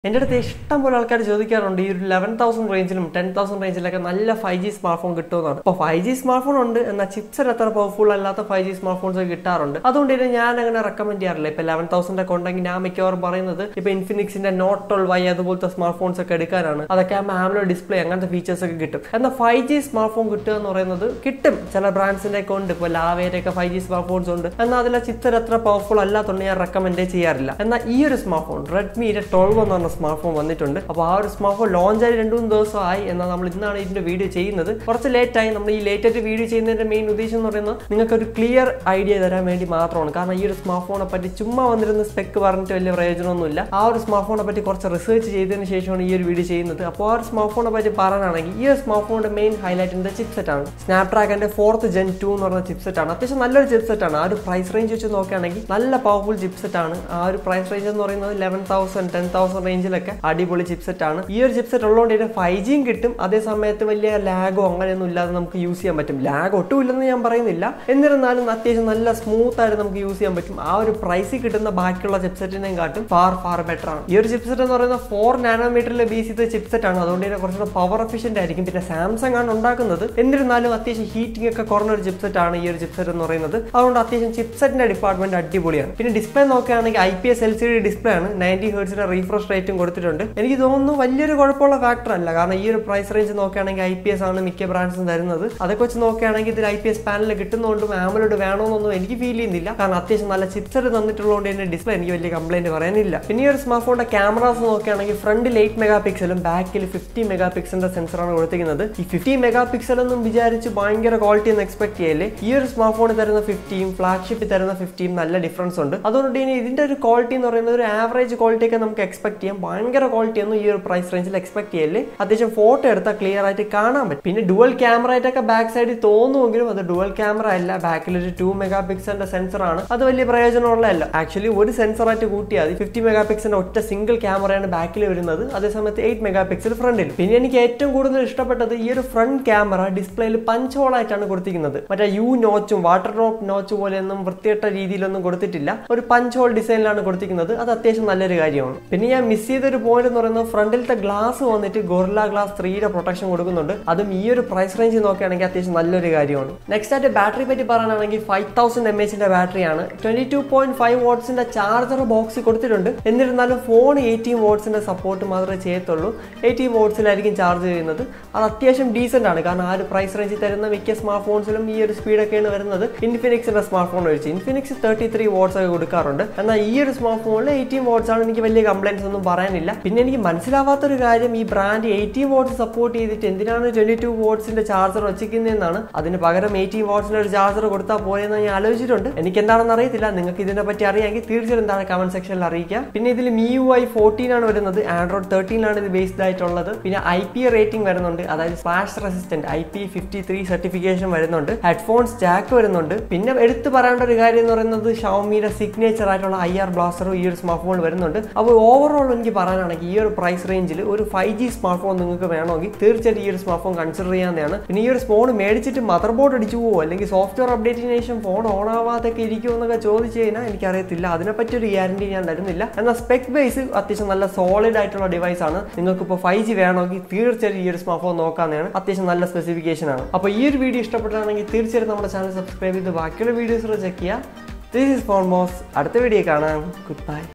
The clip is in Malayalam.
എൻ്റെ അടുത്ത് ഇഷ്ടം പോലെ ആൾക്കാർ ചോദിക്കാറുണ്ട് ഈ ഒരു ലെവൻ തൗസൻഡ് റേഞ്ചിലും ടെൻ തൗസൻഡ് റേഞ്ചിലൊക്കെ നല്ല ഫൈവ് ജി സ്മാർട്ട് ഫോൺ കിട്ടുമെന്നാണ് അപ്പോൾ ഫൈവ് ജി സ്മാർട്ട് ഫോൺ ഉണ്ട് എന്നാൽ ചിപ്സർ അത്ര പവർഫുൾ അല്ലാത്ത ഫൈവ് ജി സ്മാർട്ട് ഫോൺസ് കിട്ടാറുണ്ട് അതുകൊണ്ട് തന്നെ ഞാൻ അങ്ങനെ റെക്കമെൻഡ് ചെയ്യാറില്ല ഇപ്പൊ ലെവൻ തൗസൻഡ് ഒക്കെ ഉണ്ടെങ്കിൽ ഞാൻ മിക്കവാറും പറയുന്നത് ഇപ്പൊ ഇൻഫിനിക്സിന്റെ നോട്ട് ട്വൽ വൈ അതുപോലത്തെ സ്മാർട്ട് ഫോൺസ് ഒക്കെ എടുക്കാനാണ് അതൊക്കെ ആകുമ്പോൾ ആംലോ ഡിസ്പ്ലേ അങ്ങനത്തെ ഫീച്ചേഴ്സ് ഒക്കെ കിട്ടും എന്നാൽ ഫൈവ് ജി സ്മാർട്ട് ഫോൺ കിട്ടുക എന്ന് പറയുന്നത് കിട്ടും ചില ബ്രാൻഡ്സിന്റെ ഒക്കെ ഉണ്ട് ഇപ്പോൾ ലാവേരെ ഒക്കെ ഫൈവ് ജി സ്മാർട്ട് ഫോൺസ് ഉണ്ട് എന്നാൽ അതിലെ ചിപ്സർ അത്ര പവർഫുൾ അല്ലാത്തതുകൊണ്ട് ഞാൻ റെക്കമെൻഡ് ചെയ്യാറില്ല എന്നാൽ ഈ ഒരു സ്മാർട്ട് ഫോൺ റെഡ്മിയുടെ ട്വൽവ് എന്ന് പറഞ്ഞ സ്മാർട്ട് ഫോൺ വന്നിട്ടുണ്ട് അപ്പോൾ ആ ഒരു സ്മാർട്ട് ഫോൺ ലോഞ്ച് ആയി രണ്ടു മൂന്ന് ദിവസമായി എന്നാൽ നമ്മൾ ഇന്നാണ് ഇതിന്റെ വീഡിയോ ചെയ്യുന്നത് കുറച്ച് ലേറ്റ് ആയി നമ്മൾ ഈ ലേറ്റ് ആയിട്ട് വീഡിയോ ചെയ്യുന്നതിന്റെ മെയിൻ ഉദ്ദേശം എന്ന് പറയുന്നത് നിങ്ങൾക്ക് ഒരു ക്ലിയർ ഐഡിയ തരാൻ വേണ്ടി മാത്രമാണ് കാരണം ഈ ഒരു സ്മാർട്ട് ഫോണെ പറ്റി ചുമ്മാ വന്നിരുന്ന സ്പെക്ക് പറഞ്ഞിട്ട് വലിയ പ്രയോജനമൊന്നുമില്ല ആ ഒരു സ്മാർട്ട് ഫോണെ പറ്റി കുറച്ച് റിസർച്ച് ചെയ്തതിന് ശേഷമാണ് ഈ ഒരു വീഡിയോ ചെയ്യുന്നത് അപ്പോൾ ആ ഒരു സ്മാർട്ട് ഫോണെ പറ്റി പറയാനാണെങ്കിൽ ഈ ഒരു സ്മാർട്ട് ഫോണിന്റെ മെയിൻ ഹൈലൈറ്റിന്റെ ചിപ്സെറ്റ് ആണ് സ്നാപ്ഡ്രാഗന്റെ ഫോർത്ത് ജെൻ ടു എന്ന് പറഞ്ഞ ചിപ്സെറ്റ് ആണ് അത്യാവശ്യം നല്ലൊരു ചിപ്സെറ്റ് ആണ് ആ ഒരു പ്രൈസ് റേഞ്ച് വെച്ച് നോക്കുകയാണെങ്കിൽ നല്ല പവർഫുൾ ചിപ്സെറ്റ് ആണ് ആ ഒരു പ്രൈസ് റേഞ്ച് എന്ന് പറയുന്നത് ലെവൻ തൗസൻഡ് ടെൻ തൗസൻഡ് റേഞ്ചിലൊക്കെ അടിപൊളി ചിപ്സെറ്റ് ആണ് ഈ ഒരു ചിപ്സെറ്റ് ഉള്ളതുകൊണ്ട് ഇതിന് ഫൈവ് ജിയും കിട്ടും അതേ സമയത്ത് വലിയ ലാഗോ അങ്ങനെയൊന്നും ഇല്ലാതെ നമുക്ക് യൂസ് ചെയ്യാൻ പറ്റും ലാഗ് ഒട്ടും ഇല്ലെന്ന് ഞാൻ പറയുന്നില്ല എന്നിരുന്നാലും അത്യാവശ്യം നല്ല സ്മൂത്ത് ആയിട്ട് നമുക്ക് യൂസ് ചെയ്യാൻ പറ്റും ആ ഒരു പ്രൈസിൽ കിട്ടുന്ന ബാക്കിയുള്ള ചിപ്സെറ്റിനെയും കാട്ടും ഫാർ ഫാർ ബെറ്റർ ആണ് ഈ ഒരു ചിപ്സെറ്റ് എന്ന് പറയുന്നത് ഫോർ നാനോമീറ്ററിൽ ബേസ് ചെയ്ത ചിപ്സെറ്റ് ആണ് അതുകൊണ്ട് തന്നെ കുറച്ചുകൂടെ പവർ എഫിഷ്യന്റ് ആയിരിക്കും പിന്നെ സാംസങ് ആണ് ഉണ്ടാക്കുന്നത് എന്നിരുന്നാലും അത്യാവശ്യം ഹീറ്റിംഗ് ഒക്കെ കുറഞ്ഞ ഒരു ചിപ്സെറ്റ് ആണ് ഈ ഒരു ചിപ്സെറ്റ് എന്ന് പറയുന്നത് അതുകൊണ്ട് അത്യാവശ്യം ചിപ്സെറ്റിന്റെ ഡിപ്പാർട്ട്മെന്റ് അടിപൊളിയാണ് പിന്നെ ഡിസ്പ്ലേ നോക്കുകയാണെങ്കിൽ I P S L C D display ആണ് നയൻറ്റി ഹേർട്സിന്റെ റീഫ്രഷ് റേറ്റും കൊടുത്തിട്ടുണ്ട് എനിക്ക് തോന്നുന്നു വലിയൊരു കുഴപ്പമുള്ള ഫാക്ടർ അല്ല കാരണം ഈ ഒരു പ്രൈസ് റേഞ്ച് നോക്കുകയാണെങ്കിൽ ഐ പി എസ് ആണ് മിക്ക ബ്രാൻഡ്സും തരുന്നത് അതൊക്കെ വെച്ച് നോക്കുകയാണെങ്കിൽ ഇതിൽ ഐ പി എസ് പാനൽ കിട്ടുന്നതുകൊണ്ടും ആമലോട് വേണമെന്നൊന്നും എനിക്ക് ഫീൽ ചെയ്യുന്നില്ല കാരണം അത്യാവശ്യം നല്ല ചിപ്സെറ്റ് തന്നിട്ടുള്ളതുകൊണ്ട് തന്നെ ഡിസ്പ്ലേ എനിക്ക് വലിയ കംപ്ലൈന്റ് പറയാനില്ല പിന്നെ ഈ ഒരു സ്മാർട്ട് ഫോണിന്റെ ക്യാമറാസ് നോക്കുകയാണെങ്കിൽ ഫ്രണ്ടിൽ എയ്റ്റ് മെഗാ പിക്സലും ബാക്കിൽ ഫിഫ്റ്റി മെഗാ പിക്സലിന്റെ സെൻസറാണ് കൊടുത്തിരിക്കുന്നത് ഈ ഫിഫ്റ്റി മെഗാ പിക്സൽ ഒന്നും വിചാരിച്ച് ഭയങ്കര ക്വാളിറ്റി ഒന്നും എക്സ്പെക്ട് ചെയ്യല്ലേ ഈ ഒരു സ്മാർട്ട് ഫോണിൽ തരുന്ന ഫിഫ്റ്റിയും ഫ്ലാഗ്ഷിപ്പിൽ തരുന്ന ഫിഫ്റ്റിയും നല്ല ഡിഫറൻസ് ഉണ്ട് അതുകൊണ്ട് ഇനി ഇതിന്റെ ഒരു ക്വാളിറ്റി എന്ന് പറയുന്നത് ഒരു ആവറേജ് ക്വാളിറ്റി ഒക്കെ നമുക്ക് എക്സ്പെക്ട് ചെയ്യാം ഭയങ്കര ക്വാളിറ്റി ഒന്നും ഈ ഒരു പ്രൈസ് റേഞ്ചിൽ എക്സ്പെക്ട് ചെയ്യല്ലേ അത്യാവശ്യം ഫോട്ടോ എടുത്താൽ ക്ലിയർ ആയിട്ട് കാണാൻ പറ്റും പിന്നെ ഡുവൽ ക്യാമറ ആയിട്ടൊക്കെ ബാക്ക് സൈഡിൽ തോന്നുമെങ്കിലും അത് ഡുവൽ ക്യാമറ അല്ല ബാക്കിൽ ഒരു ടു മെഗാ പിക്സലിന്റെ സെൻസർ ആണ് അത് വലിയ പ്രയോജനമുള്ളതല്ല ആക്ച്വലി ഒരു സെൻസർ ആയിട്ട് കൂട്ടിയാൽ മതി ഫിഫ്റ്റി മെഗാ പിക്സലിന്റെ ഒറ്റ സിംഗിൾ ക്യാമറയാണ് ബാക്കിൽ വരുന്നത് അതേസമയത്ത് എയ്റ്റ് മെഗാ പിക്സൽ ഫ്രണ്ടിൽ പിന്നെ എനിക്ക് ഏറ്റവും കൂടുതൽ ഇഷ്ടപ്പെട്ടത് ഈ ഒരു ഫ്രണ്ട് ക്യാമറ ഡിസ്പ്ലേയിൽ പഞ്ച് ഹോൾ ആയിട്ടാണ് കൊടുത്തിരിക്കുന്നത് മറ്റേ യു നോച്ചും വാട്ടർ ഡ്രോപ്പ് നോച്ച് പോലെയൊന്നും വൃത്തികെട്ട രീതിയിലൊന്നും കൊടുത്തിട്ടില്ല ഒരു പഞ്ച് ഹോൾ ഡിസൈനിലാണ് കൊടുത്തിരിക്കുന്നത് അത് അത്യാവശ്യം നല്ലൊരു കാര്യമാണ് പിന്നെ ഞാൻ മിസ് ചെയ്ത ഒരു പോയിന്റ് എന്ന് പറയുന്നത് ഫ്രണ്ടിലത്തെ ഗ്ലാസ് വന്നിട്ട് ഗൊറില്ല ഗ്ലാസ് ത്രീയുടെ പ്രൊട്ടക്ഷൻ കൊടുക്കുന്നുണ്ട് അതും ഈ ഒരു പ്രൈസ് റേഞ്ച് നോക്കുകയാണെങ്കിൽ അത്യാവശ്യം നല്ലൊരു കാര്യമാണ് നെക്സ്റ്റ് ആയിട്ട് ബാറ്ററി പറ്റി പറയാനാണെങ്കിൽ ഫൈവ് തൗസൻഡ് എം എച്ചിന്റെ ബാറ്ററിയാണ് ട്വന്റി ടു പോയിന്റ് ഫൈവ് വാട്ട്സിന്റെ ചാർജർ ബോക്സ് കൊടുത്തിട്ടുണ്ട് എന്നിരുന്നാലും ഫോൺ എയ്റ്റീൻ വാട്ട്സിന്റെ സപ്പോർട്ട് മാത്രമേ ചെയ്യത്തുള്ളൂ എയ്റ്റീൻ വാട്ട്സിലായിരിക്കും ചാർജ് ചെയ്യുന്നത് അത് അത്യാവശ്യം ഡീസെന്റ് ആണ് കാരണം ആ ഒരു പ്രൈസ് റേഞ്ചിൽ തരുന്ന മിക്ക സ്മാർട്ട് ഫോൺസിലും ഈ ഒരു സ്പീഡൊക്കെയാണ് വരുന്നത് ഇൻഫിനിക്സിന്റെ സ്മാർട്ട് ഫോൺ വെച്ച് ഇൻഫിനിക്സ് തേർട്ടി ത്രീ വാട്ട്സ് ഒക്കെ കൊടുക്കാറുണ്ട് എന്നാൽ ഈ ഒരു സ്മാർട്ട് ഫോണിൽ എയ്റ്റീൻ വാട്ട്സ് ആണ് എനിക്ക് വലിയ കംപ്ലൈൻസ് ഒന്നും പറയാനില്ല പിന്നെ എനിക്ക് മനസ്സിലാവാത്തൊരു കാര്യം ഈ ബ്രാൻഡ് എയ്റ്റീൻ വാട്ട്സ് സപ്പോർട്ട് ചെയ്തിട്ട് എന്തിനാണ് ട്വന്റി ടു വാട്ട്സിന്റെ ചാർജർ വെച്ചിരിക്കുന്നതെന്നാണ് അതിന് പകരം എയ്റ്റീൻ വാട്ട്സിന്റെ ഒരു ചാർജർ കൊടുത്താൽ പോയെന്ന് ഞാൻ ആലോചിച്ചിട്ടുണ്ട് എനിക്ക് എന്താണെന്ന് അറിയത്തില്ല നിങ്ങൾക്ക് ഇതിനെ പറ്റി അറിയാമെങ്കിൽ തീർച്ചയായും എന്താണ് കമന്റ് സെക്ഷനിൽ അറിയിക്കുക പിന്നെ ഇതിൽ മി യു ഐ ഫോർട്ടീൻ ആണ് വരുന്നത് ആൻഡ്രോയിഡ് തേർട്ടീനിലാണ് ഇത് ബേസ്ഡ് ആയിട്ടുള്ളത് പിന്നെ ഐ പി റേറ്റിംഗ് വരുന്നുണ്ട് അതായത് slash resistant I P fifty three certification വരുന്നുണ്ട് ഹെഡ്ഫോൺസ് ജാക്ക് വരുന്നുണ്ട് പിന്നെ എടുത്തു പറയേണ്ട ഒരു കാര്യം എന്ന് പറയുന്നത് ഷവമിയുടെ സിഗ്നേച്ചർ ആയിട്ടുള്ള ഐ ആർ ബ്ലാസ്റ്ററും ഈ ഒരു സ്മാർട്ട് ഫോൺ വരുന്നുണ്ട് അപ്പോൾ ഓവറോൾ എനിക്ക് പറയാനാണെങ്കിൽ ഈ ഒരു പ്രൈസ് റേഞ്ചിൽ ഒരു ഫൈവ് ജി സ്മാർട്ട് ഫോൺ നിങ്ങൾക്ക് വേണമെങ്കിൽ തീർച്ചയായിട്ടും ഈ ഒരു സ്മാർട്ട് ഫോൺ കൺസിഡർ ചെയ്യാവുന്നതാണ് പിന്നെ ഈ ഒരു ഫോൺ മേടിച്ചിട്ട് മദർ ബോർഡ് അടിച്ചു പോകുമോ അല്ലെങ്കിൽ സോഫ്റ്റ്വെയർ അപ്ഡേറ്റിന് ശേഷം ഫോൺ ഓൺ ആവാതൊക്കെ ഇരിക്കുമോ എന്നൊക്കെ ചോദിച്ചു കഴിഞ്ഞാൽ എനിക്കറിയത്തില്ല അതിനെപ്പറ്റി ഒരു ഗ്യാരണ്ടി ഞാൻ തരുന്നില്ല എന്നാൽ സ്പെക് ബേസ് അത്യാവശ്യം നല്ല സോളിഡ് ആയിട്ടുള്ള ഡിവൈസ് ആണ് നിങ്ങൾക്ക് ഇപ്പോൾ ഫൈവ് ജി വേണമെങ്കിൽ തീർച്ചയായിട്ടും ഈ ഒരു സ്മാർട്ട് ഫോൺ നോക്കാവുന്നതാണ് അത്യാവശ്യം നല്ല സ്പെസിഫിക്കേഷൻ ആണ് അപ്പോൾ ഈ ഒരു വീഡിയോ ഇഷ്ടപ്പെട്ടാണെങ്കിൽ തീർച്ചയായിട്ടും നമ്മുടെ ചാനൽ സബ്സ്ക്രൈബ് ചെയ്ത് ബാക്കിയുള്ള വീഡിയോസ് ചെക്ക് ചെയ്യുക ദിസ് ഇസ് ഫോൺ മോസ് അടുത്ത വീഡിയോ കാണാം ഗുഡ് ബൈ